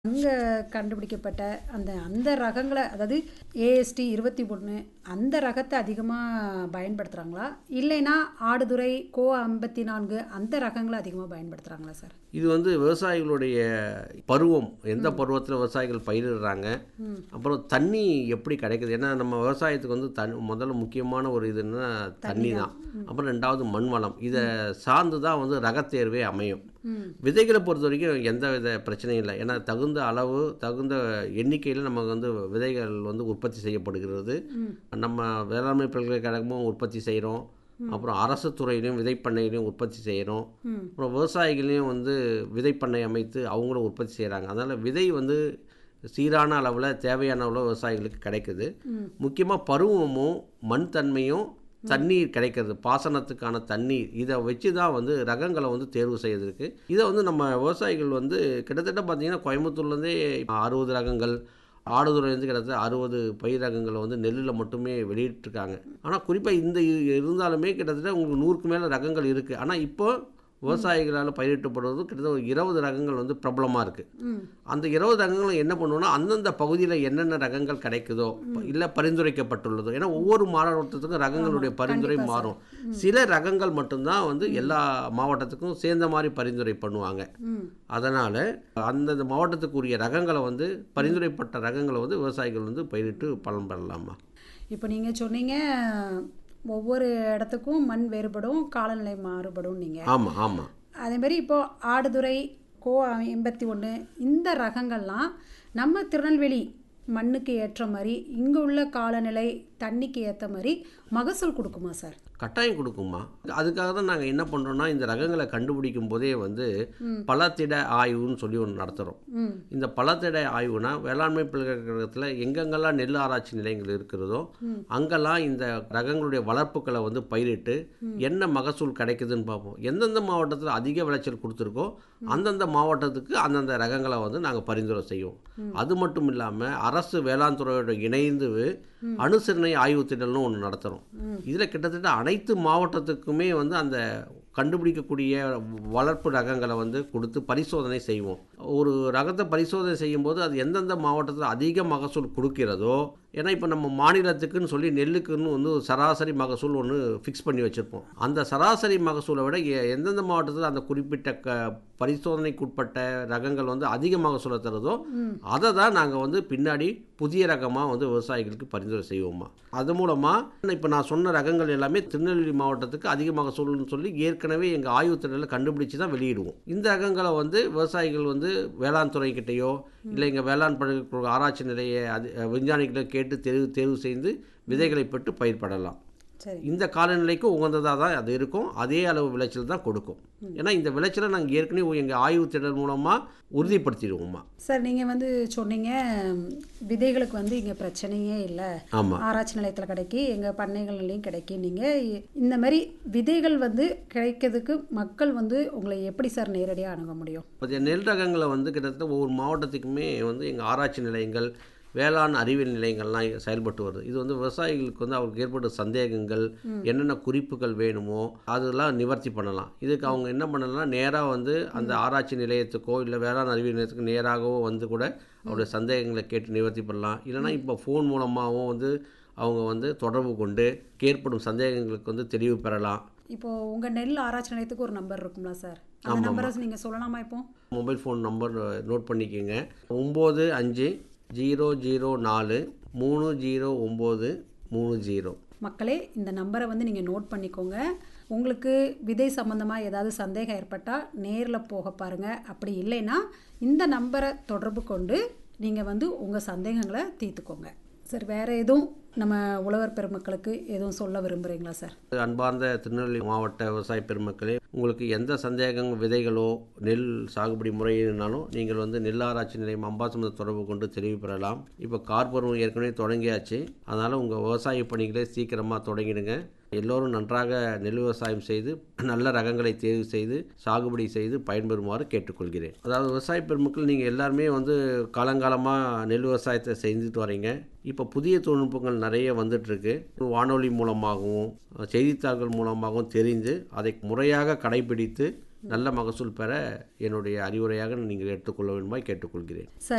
அங்கே கண்டுபிடிக்கப்பட்ட அந்த அந்த ரகங்களை அதாவது ஏஎஸ்டி இருபத்தி ஒன்று அந்த ரகத்தை அதிகமாக பயன்படுத்துகிறாங்களா இல்லைன்னா ஆடுதுறை கோ ஐம்பத்தி நான்கு அந்த ரகங்களை அதிகமாக பயன்படுத்துகிறாங்களா சார் இது வந்து விவசாயிகளுடைய பருவம் எந்த பருவத்தில் விவசாயிகள் பயிரிடுறாங்க அப்புறம் தண்ணி எப்படி கிடைக்குது ஏன்னா நம்ம விவசாயத்துக்கு வந்து தன் முதல்ல முக்கியமான ஒரு இதுன்னா தண்ணி தான் அப்புறம் ரெண்டாவது மண் வளம் இதை சார்ந்து தான் வந்து ரகத்தேர்வே அமையும் விதைகளை பொறுத்த வரைக்கும் எந்த வித பிரச்சனையும் இல்லை ஏன்னா தகுந்த அளவு தகுந்த எண்ணிக்கையில் நமக்கு வந்து விதைகள் வந்து உற்பத்தி செய்யப்படுகிறது நம்ம வேளாண்மை பல்கலைக்கழகமும் உற்பத்தி செய்கிறோம் அப்புறம் அரசு துறையிலையும் விதைப்பண்ணையிலையும் உற்பத்தி செய்கிறோம் அப்புறம் விவசாயிகளையும் வந்து விதைப்பண்ணை அமைத்து அவங்களும் உற்பத்தி செய்கிறாங்க அதனால் விதை வந்து சீரான அளவில் தேவையான அளவில் விவசாயிகளுக்கு கிடைக்குது முக்கியமாக பருவமும் மண் தன்மையும் தண்ணீர் கிடைக்கிறது பாசனத்துக்கான தண்ணீர் இதை வச்சு தான் வந்து ரகங்களை வந்து தேர்வு செய்யறதுக்கு இதை வந்து நம்ம விவசாயிகள் வந்து கிட்டத்தட்ட பார்த்தீங்கன்னா கோயம்புத்தூர்லேருந்தே அறுபது ரகங்கள் ஆடுதுறையிலேருந்து கிட்டத்தட்ட அறுபது பயிர் ரகங்களை வந்து நெல்லில் மட்டுமே வெளியிட்டிருக்காங்க ஆனால் குறிப்பாக இந்த இருந்தாலுமே கிட்டத்தட்ட உங்களுக்கு நூறுக்கு மேலே ரகங்கள் இருக்குது ஆனால் இப்போ விவசாயிகளால் பயிரிட்டப்படுவது கிட்டத்தட்ட ஒரு இருபது ரகங்கள் வந்து பிரபலமாக இருக்குது அந்த இருபது ரகங்களும் என்ன பண்ணுவோம்னா அந்தந்த பகுதியில் என்னென்ன ரகங்கள் கிடைக்குதோ இல்லை பரிந்துரைக்கப்பட்டுள்ளதோ ஏன்னா ஒவ்வொரு மாவட்டத்துக்கும் ரகங்களுடைய பரிந்துரை மாறும் சில ரகங்கள் மட்டும்தான் வந்து எல்லா மாவட்டத்துக்கும் சேர்ந்த மாதிரி பரிந்துரை பண்ணுவாங்க அதனால் அந்தந்த மாவட்டத்துக்குரிய ரகங்களை வந்து பரிந்துரைப்பட்ட ரகங்களை வந்து விவசாயிகள் வந்து பயிரிட்டு பலன் பெறலாமா இப்போ நீங்கள் சொன்னீங்க ஒவ்வொரு இடத்துக்கும் மண் வேறுபடும் காலநிலை மாறுபடும் நீங்கள் ஆமாம் ஆமாம் அதே மாதிரி இப்போது ஆடுதுறை கோ எண்பத்தி ஒன்று இந்த ரகங்கள்லாம் நம்ம திருநெல்வேலி மண்ணுக்கு ஏற்ற மாதிரி இங்கே உள்ள காலநிலை தண்ணிக்கு ஏற்ற மாதிரி மகசூல் கொடுக்குமா சார் கட்டாயம் கொடுக்குமா அதுக்காக தான் நாங்கள் என்ன பண்ணுறோம்னா இந்த ரகங்களை கண்டுபிடிக்கும் போதே வந்து பலத்திட ஆய்வுன்னு சொல்லி ஒன்று நடத்துகிறோம் ம் இந்த பலத்திட ஆய்வுனா வேளாண்மை பல்கலைக்கழகத்தில் எங்கெங்கெல்லாம் நெல் ஆராய்ச்சி நிலையங்கள் இருக்கிறதோ அங்கெல்லாம் இந்த ரகங்களுடைய வளர்ப்புகளை வந்து பயிரிட்டு என்ன மகசூல் கிடைக்குதுன்னு பார்ப்போம் எந்தெந்த மாவட்டத்தில் அதிக விளைச்சல் கொடுத்துருக்கோ அந்தந்த மாவட்டத்துக்கு அந்தந்த ரகங்களை வந்து நாங்கள் பரிந்துரை செய்வோம் அது மட்டும் இல்லாமல் அரசு வேளாண் துறையோட இணைந்து அனுசரணை ஆய்வு திட்டம்னு ஒன்று நடத்துகிறோம் இதில் கிட்டத்தட்ட அனைத்து மாவட்டத்துக்குமே வந்து அந்த கண்டுபிடிக்கக்கூடிய வளர்ப்பு ரகங்களை வந்து கொடுத்து பரிசோதனை செய்வோம் ஒரு ரகத்தை பரிசோதனை செய்யும்போது அது எந்தெந்த மாவட்டத்தில் அதிக மகசூல் கொடுக்கிறதோ ஏன்னா இப்போ நம்ம மாநிலத்துக்குன்னு சொல்லி நெல்லுக்குன்னு வந்து ஒரு சராசரி மகசூல் ஒன்று ஃபிக்ஸ் பண்ணி வச்சுருப்போம் அந்த சராசரி மகசூலை விட எ- எந்தெந்த மாவட்டத்தில் அந்த குறிப்பிட்ட க பரிசோதனைக்குட்பட்ட ரகங்கள் வந்து அதிக மகசூலை தருதோ அதை தான் நாங்கள் வந்து பின்னாடி புதிய ரகமாக வந்து விவசாயிகளுக்கு பரிந்துரை செய்வோமா அது மூலமாக இப்போ நான் சொன்ன ரகங்கள் எல்லாமே திருநெல்வேலி மாவட்டத்துக்கு அதிக மகசூல்னு சொல்லி ஏற்கனவே எங்கள் ஆய்வுத்திறனில் கண்டுபிடிச்சு தான் வெளியிடுவோம் இந்த ரகங்களை வந்து விவசாயிகள் வந்து வேளாண் துறைக்கிட்டேயோ இல்லை எங்கள் வேளாண் பல்கலைக்கழக ஆராய்ச்சி நிலைய அது விஞ்ஞானிகளை கேட்டு தேர்வு தேர்வு செய்து விதைகளை பெற்று பயிர்படலாம் சரி இந்த காலநிலைக்கு உகந்ததாக தான் அது இருக்கும் அதே அளவு விளைச்சல் தான் கொடுக்கும் ஏன்னா இந்த விளைச்சலை நாங்கள் ஏற்கனவே எங்கள் ஆய்வு திறன் மூலமாக உறுதிப்படுத்திடுவோம்மா சார் நீங்கள் வந்து சொன்னீங்க ம், விதைகளுக்கு வந்து இங்கே பிரச்சனையே இல்லை ஆமாம் ஆராய்ச்சி நிலையத்தில் கிடைக்கி எங்கள் பண்ணைகள்லையும் கிடைக்கி நீங்கள் இந்த மாதிரி விதைகள் வந்து கிடைக்கிறதுக்கு மக்கள் வந்து உங்களை எப்படி சார் நேரடியாக அணுக முடியும் இப்போ நெல் ரகங்களை வந்து கிட்டத்தட்ட ஒவ்வொரு மாவட்டத்துக்குமே வந்து எங்கள் ஆராய்ச்சி நிலையங்கள் வேளாண் அறிவியல் நிலையங்கள்லாம் செயல்பட்டு வருது இது வந்து விவசாயிகளுக்கு வந்து அவங்களுக்கு ஏற்பட்ட சந்தேகங்கள் என்னென்ன குறிப்புகள் வேணுமோ அதெல்லாம் நிவர்த்தி பண்ணலாம் இதுக்கு அவங்க என்ன பண்ணலாம் நேராக வந்து அந்த ஆராய்ச்சி நிலையத்துக்கோ இல்லை வேளாண் அறிவியல் நிலையத்துக்கு நேராகவோ வந்து கூட அவருடைய சந்தேகங்களை கேட்டு நிவர்த்தி பண்ணலாம் இல்லைன்னா இப்போ ஃபோன் மூலமாகவும் வந்து அவங்க வந்து தொடர்பு கொண்டு ஏற்படும் சந்தேகங்களுக்கு வந்து தெளிவு பெறலாம் இப்போது உங்கள் நெல் ஆராய்ச்சி நிலையத்துக்கு ஒரு நம்பர் இருக்குங்களா சார் அந்த நம்பரை நீங்கள் சொல்லலாமா இப்போ மொபைல் ஃபோன் நம்பர் நோட் பண்ணிக்கோங்க ஒம்பது அஞ்சு ஜீரோ ஜீரோ நாலு மூணு ஜீரோ ஒம்பது மூணு ஜீரோ மக்களே இந்த நம்பரை வந்து நீங்கள் நோட் பண்ணிக்கோங்க உங்களுக்கு விதை சம்மந்தமாக ஏதாவது சந்தேகம் ஏற்பட்டால் நேரில் போக பாருங்கள் அப்படி இல்லைன்னா இந்த நம்பரை தொடர்பு கொண்டு நீங்கள் வந்து உங்கள் சந்தேகங்களை தீர்த்துக்கோங்க சார் வேறு எதுவும் நம்ம உழவர் பெருமக்களுக்கு எதுவும் சொல்ல விரும்புகிறீங்களா சார் அன்பார்ந்த திருநெல்வேலி மாவட்ட விவசாய பெருமக்களே உங்களுக்கு எந்த சந்தேகம் விதைகளோ நெல் சாகுபடி முறையினாலும் நீங்கள் வந்து நெல் ஆராய்ச்சி நிலையம் அம்பாசமுத தொடர்பு கொண்டு தெளிவு பெறலாம் இப்போ கார்பருவம் ஏற்கனவே தொடங்கியாச்சு அதனால் உங்கள் விவசாய பணிகளை சீக்கிரமாக தொடங்கிடுங்க எல்லோரும் நன்றாக நெல் விவசாயம் செய்து நல்ல ரகங்களை தேர்வு செய்து சாகுபடி செய்து பயன்பெறுமாறு கேட்டுக்கொள்கிறேன் அதாவது விவசாய பெருமக்கள் நீங்கள் எல்லாருமே வந்து காலங்காலமாக நெல் விவசாயத்தை செஞ்சுட்டு வரீங்க இப்போ புதிய தொழில்நுட்பங்கள் நிறைய வந்துட்டுருக்கு வானொலி மூலமாகவும் செய்தித்தாள்கள் மூலமாகவும் தெரிந்து அதை முறையாக கடைபிடித்து நல்ல மகசூல் பெற என்னுடைய அறிவுரையாக நீங்கள் எடுத்துக்கொள்ள வேண்டுமாய் கேட்டுக்கொள்கிறேன் சார்